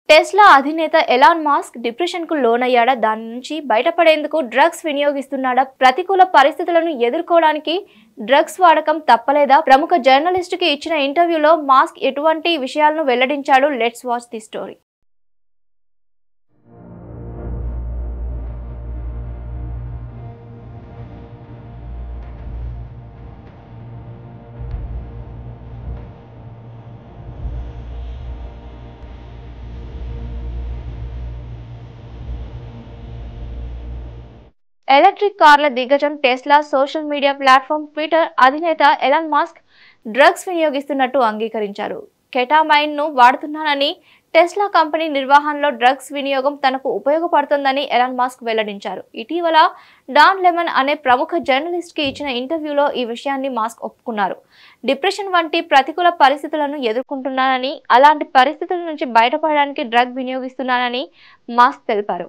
Tesla అధినేత Elon mask depression కు లోనయ్యాడా దాని నుంచి బయటపడేందుకు డ్రగ్స్ వినియోగిస్తున్నాడా ప్రతికూల పరిస్థితులను ఎదుర్కోవడానికి డ్రగ్స్ వాడకం తప్పలేదా ప్రముఖ జర్నలిస్ట్ కి ఇచ్చిన ఇంటర్వ్యూలో మాస్క్ ఎటువంటి విషయాలను వెల్లడించాడు let's watch the story electric కార్ల దిగ్గజం Tesla social media platform Twitter అధినేత ఎలాన్ మాస్క్ డ్రగ్స్ వినియోగిస్తున్నట్టు అంగీకరించారు కెటామైన్ ను వాడుతున్నానని టెస్లా కంపెనీ నిర్వహణలో డ్రగ్స్ వినియోగం తనకు ఉపయోగపడుతుందని ఎలాన్ మాస్క్ వెల్లడించారు ఇటీవల డాన్ లెమన్ అనే ప్రముఖ జర్నలిస్ట్ కి ఇచ్చిన ఇంటర్వ్యూలో ఈ విషయాన్ని మాస్క్ ఒప్పుకున్నారు డిప్రెషన్ వంటి ప్రతికూల పరిస్థితులను ఎదుర్కొంటున్నానని అలాంటి పరిస్థితుల నుంచి బయటపడడానికి డ్రగ్ వినియోగిస్తున్నానని మాస్క్ తెలిపారు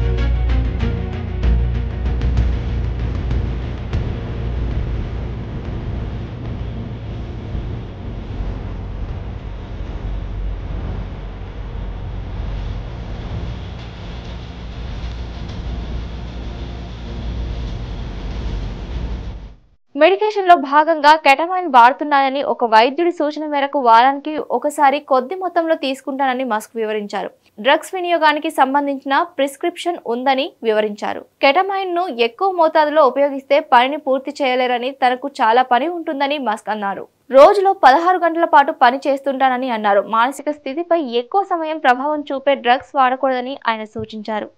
మెడికేషన్ లో భాగంగా కెటమైన్ వాడుతున్నానని ఒక వైద్యుడి సూచన మేరకు వారానికి ఒకసారి కొద్ది మొత్తంలో తీసుకుంటానని మస్క్ వివరించారు డ్రగ్స్ వినియోగానికి సంబంధించిన ప్రిస్క్రిప్షన్ ఉందని వివరించారు కెటమైన్ ను ఎక్కువ మోతాదులో ఉపయోగిస్తే పనిని పూర్తి చేయలేరని తనకు చాలా పని ఉంటుందని మస్క్ అన్నారు రోజులో పదహారు గంటల పాటు పని చేస్తుంటానని అన్నారు మానసిక స్థితిపై ఎక్కువ సమయం ప్రభావం చూపే డ్రగ్స్ వాడకూడదని ఆయన సూచించారు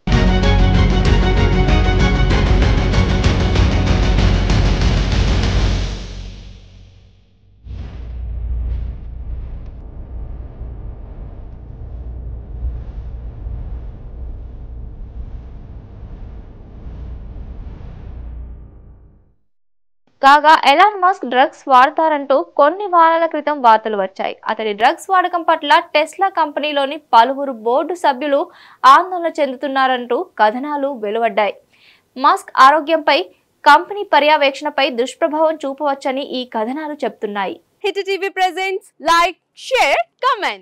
కాగా ఎలాన్ మస్క్ డ్రగ్స్ వాడతారంటూ కొన్ని వారాల క్రితం వార్తలు వచ్చాయి అతడి డ్రగ్స్ వాడకం పట్ల టెస్లా కంపెనీలోని పలువురు బోర్డు సభ్యులు ఆందోళన చెందుతున్నారంటూ కథనాలు వెలువడ్డాయి మస్క్ ఆరోగ్యంపై కంపెనీ పర్యవేక్షణపై దుష్ప్రభావం చూపవచ్చని ఈ కథనాలు చెప్తున్నాయి hit TV presents like share comment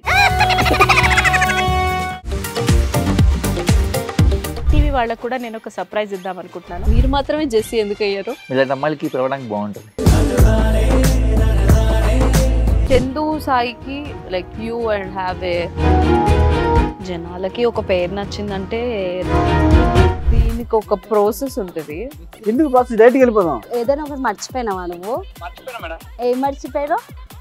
TV వాళ్ళకు కూడా నేను ఒక సర్ప్రైజ్ ఇద్దాం అనుకుంటున్నాను మీరు మాత్రమే జెస్సీ ఎందుకు అయ్యారు ఇలాంటి అమ్మాయిలకి పిలవడానికి బాగుంటుంది చందు సాయికి like you and have a జనాలకి ఒక పేరు నచ్చిందంటే దీనికి ఒక ప్రాసెస్ ఉంటుంది ఎందుకు బాక్స్ డైరెక్ట్కి వెళ్ళిపోదాం ఏదైనా ఒకటి మర్చిపోయినావా నువ్వు ఏం మర్చిపోయావు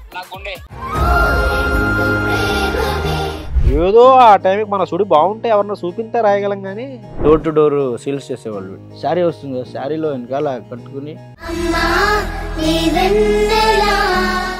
ఏదో ఆ టైంకి మన సుడి బాగుంటే ఎవరన్నా చూపిస్తే రాయగలం కానీ డోర్ టు డోర్ సేల్స్ చేసేవాళ్ళు శారీ వస్తుంది కదా శారీలో వెనకాల కట్టుకుని అమ్మా నీ వెన్నెలా